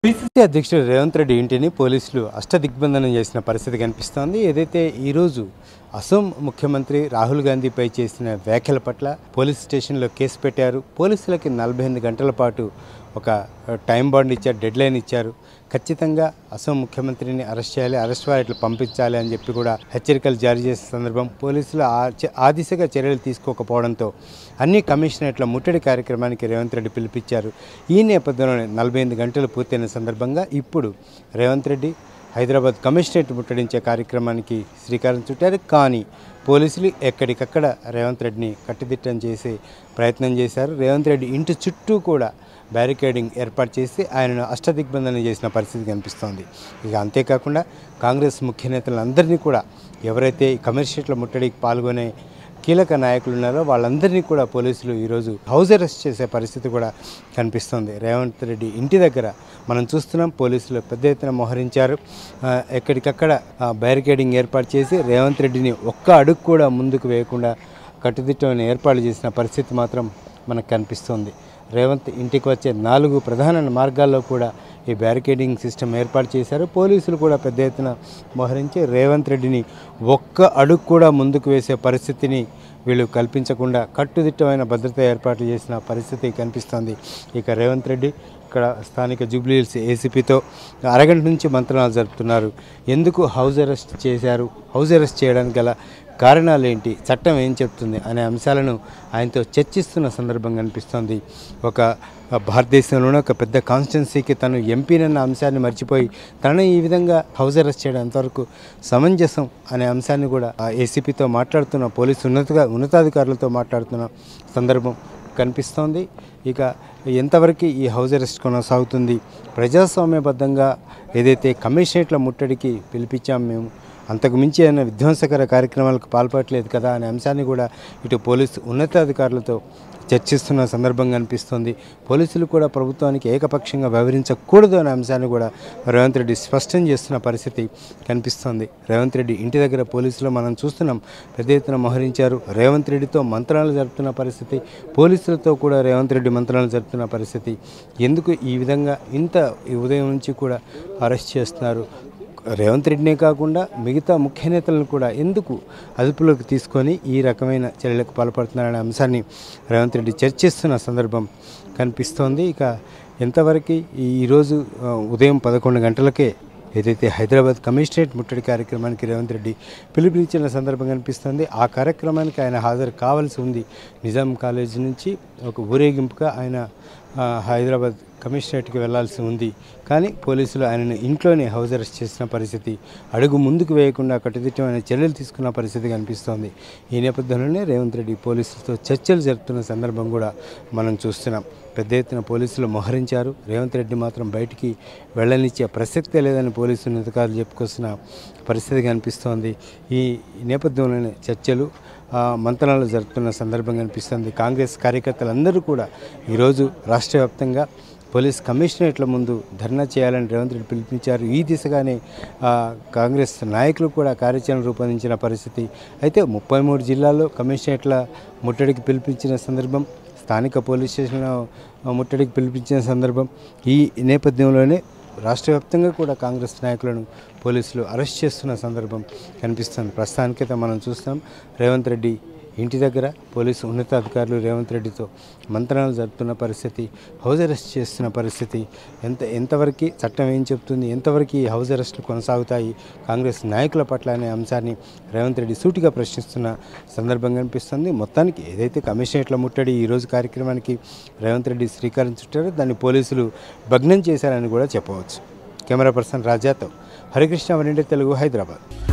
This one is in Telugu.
పిసిసి అధ్యక్షుడు రేవంత్ రెడ్డి ఇంటిని పోలీసులు అష్టదిగ్బంధనం చేసిన పరిస్థితి కనిపిస్తోంది ఏదైతే ఈరోజు అసోం ముఖ్యమంత్రి రాహుల్ గాంధీపై చేసిన వ్యాఖ్యల పట్ల పోలీస్ స్టేషన్లో కేసు పెట్టారు పోలీసులకి నలభై ఎనిమిది గంటల పాటు ఒక టైం బాండ్ ఇచ్చారు డెడ్ లైన్ ఇచ్చారు ఖచ్చితంగా అసోం ముఖ్యమంత్రిని అరెస్ట్ చేయాలి అరెస్ట్ వారెంట్లు పంపించాలి అని చెప్పి కూడా హెచ్చరికలు జారీ చేసిన సందర్భం పోలీసులు ఆ చ- ఆ దిశగా చర్యలు తీసుకోకపోవడంతో అన్ని కమిషనరేట్ల ముట్టడి కార్యక్రమానికి రేవంత్ రెడ్డి పిలిపించారు ఈ నేపథ్యంలోనే నలభై ఎనిమిది గంటలు పూర్తయిన సందర్భంగా ఇప్పుడు రేవంత్ రెడ్డి హైదరాబాద్ కమిషనరేట్ ముట్టడించే కార్యక్రమానికి శ్రీకారం చుట్టారు కానీ పోలీసులు ఎక్కడికక్కడ రేవంత్ రెడ్డిని కట్టుదిట్టం చేసే ప్రయత్నం చేశారు రేవంత్ రెడ్డి ఇంటి చుట్టూ కూడా బ్యారికేడింగ్ ఏర్పాటు చేసి ఆయనను అష్టదిగ్బంధన చేసిన పరిస్థితి కనిపిస్తోంది ఇక అంతేకాకుండా కాంగ్రెస్ ముఖ్య నేతలందరినీ కూడా ఎవరైతే ఈ కమిషనరేట్ల ముట్టడికి పాల్గొనే కీలక నాయకులు ఉన్నారో వాళ్ళందరినీ కూడా పోలీసులు ఈరోజు హౌస్ అరెస్ట్ చేసే పరిస్థితి కూడా కనిపిస్తుంది రేవంత్ రెడ్డి ఇంటి దగ్గర మనం చూస్తున్నాం పోలీసులు పెద్ద ఎత్తున మోహరించారు ఆ, ఎక్కడికక్కడ ఆ, బ్యారికేడింగ్ ఏర్పాటు చేసి రేవంత్ రెడ్డిని ఒక్క అడుగు కూడా ముందుకు వేయకుండా కట్టుదిట్టమైన ఏర్పాట్లు చేసిన పరిస్థితి మాత్రం మనకు కనిపిస్తుంది రేవంత్ ఇంటికి వచ్చే నాలుగు ప్రధాన మార్గాల్లో కూడా ఈ బ్యారికేడింగ్ సిస్టమ్ ఏర్పాటు చేశారు పోలీసులు కూడా పెద్ద ఎత్తున మోహరించి రేవంత్ రెడ్డిని ఒక్క అడుగు కూడా ముందుకు వేసే పరిస్థితిని వీళ్ళు కల్పించకుండా కట్టుదిట్టమైన భద్రత ఏర్పాట్లు చేసిన పరిస్థితి కనిపిస్తోంది ఇక రేవంత్ రెడ్డి ఇక్కడ స్థానిక జూబ్లీహిల్స్ ఏసీపీతో అరగంట నుంచి మంత్రాలు జరుపుతున్నారు ఎందుకు హౌస్ అరెస్ట్ చేశారు హౌస్ అరెస్ట్ చేయడానికి గల కారణాలు ఏంటి చట్టం ఏం చెప్తుంది అనే అంశాలను ఆయనతో చర్చిస్తున్న సందర్భం కనిపిస్తోంది ఒక భారతదేశంలోనే ఒక పెద్ద కాన్స్టిట్యున్సీకి తను ఎంపీనన్న అంశాన్ని మర్చిపోయి తనని ఈ విధంగా హౌస్ అరెస్ట్ చేయడం ఎంతవరకు సమంజసం అనే అంశాన్ని కూడా ఆ ఏసీపీతో మాట్లాడుతున్న పోలీసు ఉన్నతగా ఉన్నతాధికారులతో మాట్లాడుతున్న సందర్భం కనిపిస్తోంది ఇక ఎంతవరకు ఈ హౌస్ అరెస్ట్ కొనసాగుతుంది ప్రజాస్వామ్యబద్ధంగా ఏదైతే కమిషనరేట్ల ముట్టడికి పిలిపించాం మేము అంతకు మించి అయిన విధ్వంసకర కార్యక్రమాలకు పాల్పడలేదు కదా అనే అంశాన్ని కూడా ఇటు పోలీసు ఉన్నతాధికారులతో చర్చిస్తున్న సందర్భం కనిపిస్తుంది పోలీసులు కూడా ప్రభుత్వానికి ఏకపక్షంగా వ్యవహరించకూడదు అనే అంశాన్ని కూడా రేవంత్ రెడ్డి స్పష్టం చేస్తున్న పరిస్థితి కనిపిస్తోంది రేవంత్ రెడ్డి ఇంటి దగ్గర పోలీసులు మనం చూస్తున్నాం పెద్ద ఎత్తున మోహరించారు రేవంత్ రెడ్డితో మంత్రాలు జరుపుతున్న పరిస్థితి పోలీసులతో కూడా రేవంత్ రెడ్డి మంత్రాలు జరుపుతున్న పరిస్థితి ఎందుకు ఈ విధంగా ఇంత ఈ ఉదయం నుంచి కూడా అరెస్ట్ చేస్తున్నారు రేవంత్ రెడ్డినే కాకుండా మిగతా ముఖ్య నేతలను కూడా ఎందుకు అదుపులోకి తీసుకొని ఈ రకమైన చర్యలకు పాల్పడుతున్నారనే అంశాన్ని రేవంత్ రెడ్డి చర్చిస్తున్న సందర్భం కనిపిస్తోంది ఇక ఎంతవరకు ఈ- ఈరోజు ఆ, ఉదయం పదకొండు గంటలకే ఏదైతే హైదరాబాద్ కమిషనరేట్ ముట్టడి కార్యక్రమానికి రేవంత్ రెడ్డి పిలుపునిచ్చిన సందర్భం కనిపిస్తుంది ఆ కార్యక్రమానికి ఆయన హాజరు కావాల్సి ఉంది నిజాం కాలేజ్ నుంచి ఒక ఊరేగింపుగా ఆయన ఆ, హైదరాబాద్ కమిషనరేట్కి వెళ్లాల్సి ఉంది కానీ పోలీసులు ఆయనను ఇంట్లోనే హౌస్ అరెస్ట్ చేసిన పరిస్థితి అడుగు ముందుకు వేయకుండా కట్టుదిట్టమైన చర్యలు తీసుకున్న పరిస్థితి కనిపిస్తోంది ఈ నేపథ్యంలోనే రేవంత్ రెడ్డి పోలీసులతో చర్చలు జరుపుతున్న సందర్భం కూడా మనం చూస్తున్నాం పెద్ద ఎత్తున పోలీసులు మోహరించారు రేవంత్ రెడ్డి మాత్రం బయటికి వెళ్ళనిచ్చే ప్రసక్తే లేదని పోలీసు ఉన్నతాధికారులు చెప్పుకొస్తున్న పరిస్థితి కనిపిస్తోంది ఈ నేపథ్యంలోనే చర్చలు ఆ, మంతనాలు జరుపుతున్న సందర్భం కనిపిస్తుంది కాంగ్రెస్ కార్యకర్తలందరూ కూడా ఈరోజు రాష్ట్ర వ్యాప్తంగా పోలీస్ కమిషనరేట్ల ముందు ధర్నా చేయాలని రేవంత్ రెడ్డి పిలుపునిచ్చారు ఈ దిశగానే ఆ, కాంగ్రెస్ నాయకులు కూడా కార్యాచరణ రూపొందించిన పరిస్థితి అయితే ముప్పై మూడు జిల్లాల్లో కమిషనరేట్ల ముట్టడికి పిలిపించిన సందర్భం స్థానిక పోలీస్ స్టేషన్లో ముట్టడికి పిలిపించిన సందర్భం ఈ నేపథ్యంలోనే రాష్ట్ర వ్యాప్తంగా కూడా కాంగ్రెస్ నాయకులను పోలీసులు అరెస్ట్ చేస్తున్న సందర్భం కనిపిస్తుంది ప్రస్తుతానికైతే మనం చూస్తాం రేవంత్ రెడ్డి ఇంటి దగ్గర పోలీసు ఉన్నతాధికారులు రేవంత్ రెడ్డితో మంత్రాలు జరుపుతున్న పరిస్థితి హౌస్ అరెస్ట్ చేస్తున్న పరిస్థితి ఎంత ఎంతవరకు చట్టం ఏం చెప్తుంది ఎంతవరకు ఈ హౌస్ అరెస్టులు కొనసాగుతాయి కాంగ్రెస్ నాయకుల పట్ల అనే అంశాన్ని రేవంత్ రెడ్డి సూటిగా ప్రశ్నిస్తున్న సందర్భం కనిపిస్తుంది మొత్తానికి ఏదైతే కమిషనరేట్ల ముట్టడి ఈ రోజు కార్యక్రమానికి రేవంత్ రెడ్డి శ్రీకారం చుట్టారో దాన్ని పోలీసులు భగ్నం చేశారని కూడా చెప్పవచ్చు కెమెరా పర్సన్ రాజాతో హరికృష్ణ వనిండే తెలుగు హైదరాబాద్